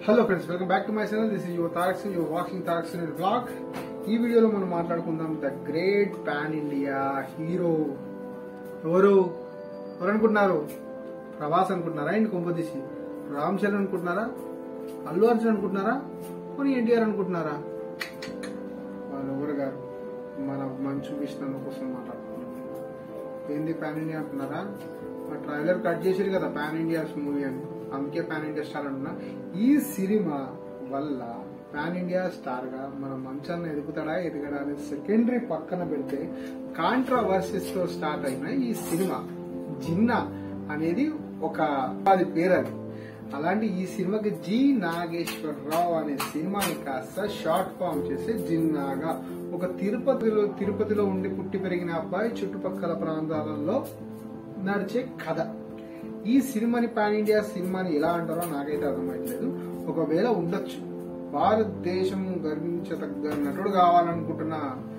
hello friends welcome back to my channel this is your Taraks your walking Taraks blog ఈ వీడియోలో మనం మాట్లాడుకుందాం the great pan India hero ఎవరు ఎవరు అనుకుంటున్నారు ప్రభాస్ అనుకుంటున్నారా ఇంటి కొంపదీసి రామ్ చరణ్ అనుకుంటున్నారా అల్లు అర్జున్ అనుకుంటున్నారా పోనీ ఎన్టీఆర్ అనుకుంటున్నారా వాళ్ళు ఎవరు గారు మన మంచు విష్ణు కోసం మాట్లాడుకుంటున్నారు ఏంది పాన్ ఇండియా అంటున్నారా మా ట్రైలర్ కట్ చేసిరు కదా పాన్ ఇండియా మూవీ అని అందుకే పాన్ ఇండియా స్టార్ అంటున్నా ఈ సినిమా వల్ల పాన్ ఇండియా స్టార్ గా మన మంచాన్ని ఎదుగుతాడా ఎదగడా అనేది సెకండరీ పక్కన పెడితే కాంట్రావర్సీస్ తో స్టార్ట్ అయిన ఈ సినిమా జిన్నా అనేది ఒక అది పేరు అది అలాంటి ఈ సినిమాకి జి నాగేశ్వరరావు అనే సినిమాని కాస్త షార్ట్ ఫామ్ చేసి జిన్నాగా ఒక తిరుపతిలో తిరుపతిలో ఉండి పుట్టి పెరిగిన అబ్బాయి చుట్టుపక్కల ప్రాంతాలలో నడిచే కథ ఈ సినిమాని పాన్ ఇండియా సినిమాని ఎలా అంటారో నాకైతే అర్థమవుతలేదు ఒకవేళ ఉండొచ్చు భారతదేశం గర్వించదగ్గ నటుడు కావాలనుకుంటున్న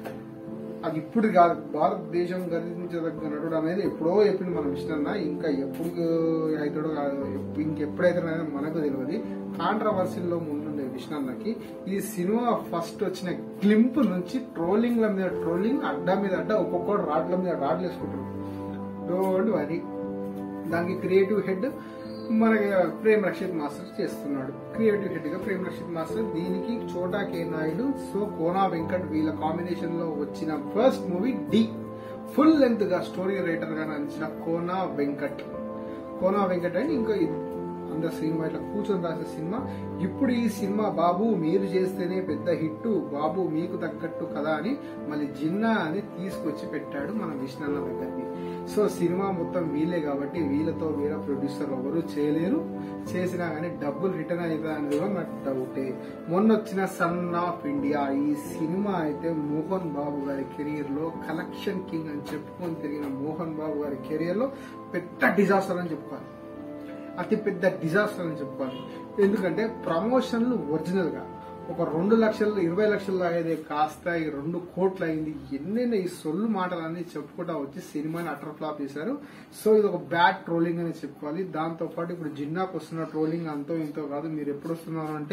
అది ఇప్పుడు కాదు భారతదేశం గర్వించదగ్గ నటుడు అనేది ఎప్పుడో చెప్పింది మన విష్ణన్న ఇంకా ఎప్పుడు అవుతాడో కాదు ఇంకెప్పుడైతే మనకు తెలియదు కాంట్రవర్సీలో ముందుండే విష్ణన్నకి ఈ సినిమా ఫస్ట్ వచ్చిన క్లింప్ నుంచి ట్రోలింగ్ల మీద ట్రోలింగ్ అడ్డా మీద అడ్డా ఒక్కొక్కడు రాడ్ల మీద రాడ్లు వేసుకుంటారు డోంట్ వరీ దానికి క్రియేటివ్ హెడ్ మనకి ప్రేమ్ రక్షిత్ మాస్టర్ చేస్తున్నాడు క్రియేటివ్ హెడ్ గా ప్రేమ్ రక్షిత్ మాస్టర్ దీనికి చోటా కే నాయుడు సో కోనా వెంకట్ వీళ్ళ కాంబినేషన్ లో వచ్చిన first movie the full length గా స్టోరీ రైటర్ గా నడిచిన కోనా వెంకట్ కోనా వెంకట్ అని ఇంకా అందరు సినిమా ఇట్లా కూర్చొని రాసే సినిమా ఇప్పుడు ఈ సినిమా బాబు మీరు చేస్తేనే పెద్ద హిట్ బాబు మీకు తగ్గట్టు కదా అని మళ్ళీ జిన్నా అని తీసుకొచ్చి పెట్టాడు మన విష్ణన్న దగ్గరికి సో సినిమా మొత్తం వీళ్ళే కాబట్టి వీళ్ళతో వీళ్ళ ప్రొడ్యూసర్ ఎవరు చేయలేరు చేసినా కానీ డబ్బులు రిటర్న్ అవుతా అనేది కూడా నాకు డౌటే మొన్న వచ్చిన సన్ ఆఫ్ ఇండియా ఈ సినిమా అయితే మోహన్ బాబు గారి కెరీర్ లో కలెక్షన్ కింగ్ అని చెప్పుకొని తిరిగిన మోహన్ బాబు గారి కెరీర్ లో పెద్ద డిజాస్టర్ అని చెప్పుకోవాలి అతి పెద్ద డిజాస్టర్ అని చెప్పుకోవాలి ఎందుకంటే ప్రమోషన్లు ఒరిజినల్ గా ఒక రెండు లక్షలు ఇరవై లక్షలు అయ్యేది కాస్త ఈ రెండు కోట్లు అయింది ఎన్నెన్న ఈ సొల్లు మాటలన్నీ చెప్పుకుంటా వచ్చి సినిమాని అటర్ ఫ్లాప్ చేశారు సో ఇది ఒక బ్యాడ్ ట్రోలింగ్ అని చెప్పుకోవాలి దాంతో పాటు ఇప్పుడు జిన్నాకు వస్తున్న ట్రోలింగ్ అంతో ఇంతో కాదు మీరు ఎప్పుడు వస్తున్నారు అంటే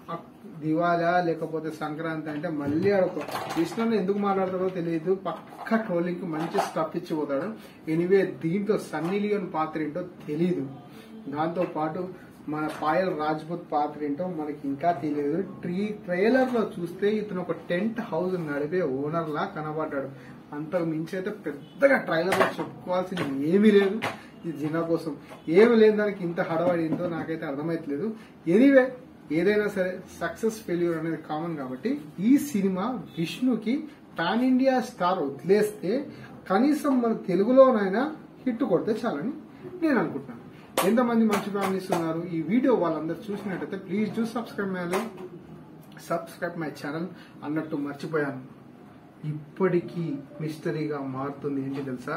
దివాలా లేకపోతే సంక్రాంతి అంటే మళ్ళీ ఆడొక కృష్ణని ఎందుకు మాట్లాడతారో తెలియదు పక్క ట్రోలింగ్ కి మంచి స్టఫ్ ఇచ్చిపోతాడు ఎనివే దీంట్లో సన్నీ లియోన్ పాత్ర ఏంటో తెలియదు దాంతో పాటు మన పాయల్ రాజ్పూత్ పాత్ర ఏంటో మనకి ఇంకా తెలియదు ట్రీ ట్రైలర్ లో చూస్తే ఇతను ఒక టెంట్ హౌస్ నడిపే ఓనర్ లా కనబడ్డాడు అంతకు మించి అయితే పెద్దగా ట్రైలర్ లో చెప్పుకోవాల్సింది ఏమీ లేదు ఈ జినా కోసం ఏమి లేని దానికి ఇంత హడవడిందో నాకైతే అర్థమైతలేదు ఎనీవే ఏదైనా సరే సక్సెస్ ఫెయిల్యూర్ అనేది కామన్ కాబట్టి ఈ సినిమా విష్ణుకి పాన్ ఇండియా స్టార్ వదిలేస్తే కనీసం మన తెలుగులోనైనా హిట్ కొడితే చాలని నేను అనుకుంటున్నాను ఎంతమంది మంచి ఫ్యామిలీస్ ఉన్నారు ఈ వీడియో వాళ్ళందరూ చూసినట్టయితే please do subscribe my subscribe my channel అన్నట్టు మర్చిపోయాను ఇప్పటికీ మిస్టరీగా మారుతుంది ఏంటి తెలుసా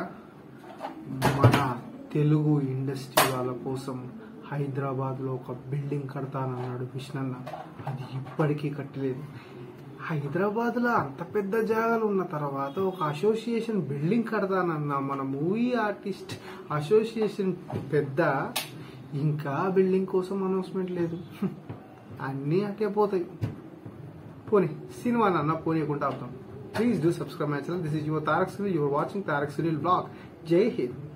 మన తెలుగు ఇండస్ట్రీ వాళ్ళ కోసం హైదరాబాద్ లో ఒక బిల్డింగ్ కడతానన్నాడు విష్ణన్న అది ఇప్పటికీ కట్టలేదు హైదరాబాద్ లో అంత పెద్ద జాగాలు ఉన్న తర్వాత ఒక అసోసియేషన్ బిల్డింగ్ కడతానన్న మన మూవీ ఆర్టిస్ట్ అసోసియేషన్ పెద్ద ఇంకా బిల్డింగ్ కోసం అనౌన్స్మెంట్ లేదు అన్నీ అటే పోతాయి పోనీ సినిమా అన్న పోనీయకుండా అవుతాం please do subscribe my channel this is your Tarak Sunil your watching Tarak Sunil blog Jai Hind